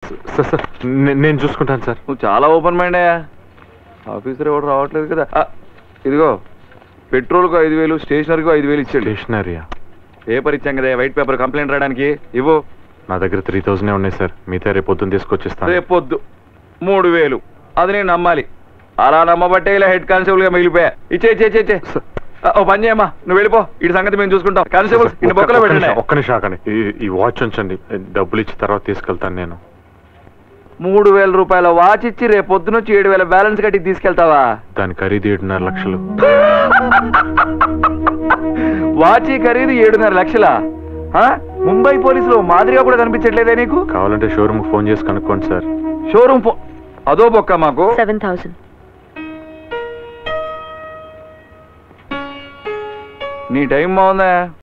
Sir sir నే- నేను చూసుకుంటాను సార్ నువ్వు చాలా ఓపెన్ మైండ్ అయ్యా ఆఫీసర్ ఎవరు రావట్లేదు కదా ఆ, ఇదిగో పెట్రోల్కు ఐదు వేలు స్టేషనరీకి ఐదు వేలు ఇచ్చాడు స్టేషనరీయా పేపర్ ఇచ్చాం కదా వైట్ పేపర్ కంప్లైంట్ రాయడానికి ఇవ్వు నా దగ్గర త్రీ థౌసండ్ ఉన్నాయి సార్ మిగతా రేపు పొద్దున్న తీసుకొచ్చిస్తాను రేపొద్దు మూడు వేలు అది నేను నమ్మాలి అలా నమ్మబట్టే ఇలా హెడ్ కానిస్టేబుల్ గా మిగిలిపోయా ఇచ్చే ఇచ్చే ఇచ్చే ఇచ్చే ఆ, ఓ పని చేయమ్మా నువ్వు వెళ్ళిపో ఇటు సంగతి మేము చూసుకుంటాం కానిస్టేబుల్ ఇన్ని ఒక్క- బొక్కలో ఒక్క పెట్టండి నిమిషం, ఒక్క నిమిషం ఆగండి ఈ- ఈ వాచ్ ఉంచండి డబ్బులు ఇచ్చి తర్వాత తీసుకెళ్తాను నేను మూడు వేల రూపాయల వాచ్ ఇచ్చి రేపు పొద్దునొచ్చి ఏడు వేల బ్యాలెన్స్ కట్టి తీసుకెళ్తావా దాని ఖరీదు ఏడున్నర లక్షలు వాచి ఖరీదు ఏడున్నర లక్షలా ఆ? ముంబై పోలీసులు మాదిరిగా కూడా కనిపించట్లేదే నీకు కావాలంటే షోరూమ్కి ఫోన్ చేసి కనుక్కోండి సార్ షోరూమ్ ఫో అదో బొక్క మాకు సెవెన్ థౌసండ్ నీ టైం బాగుందా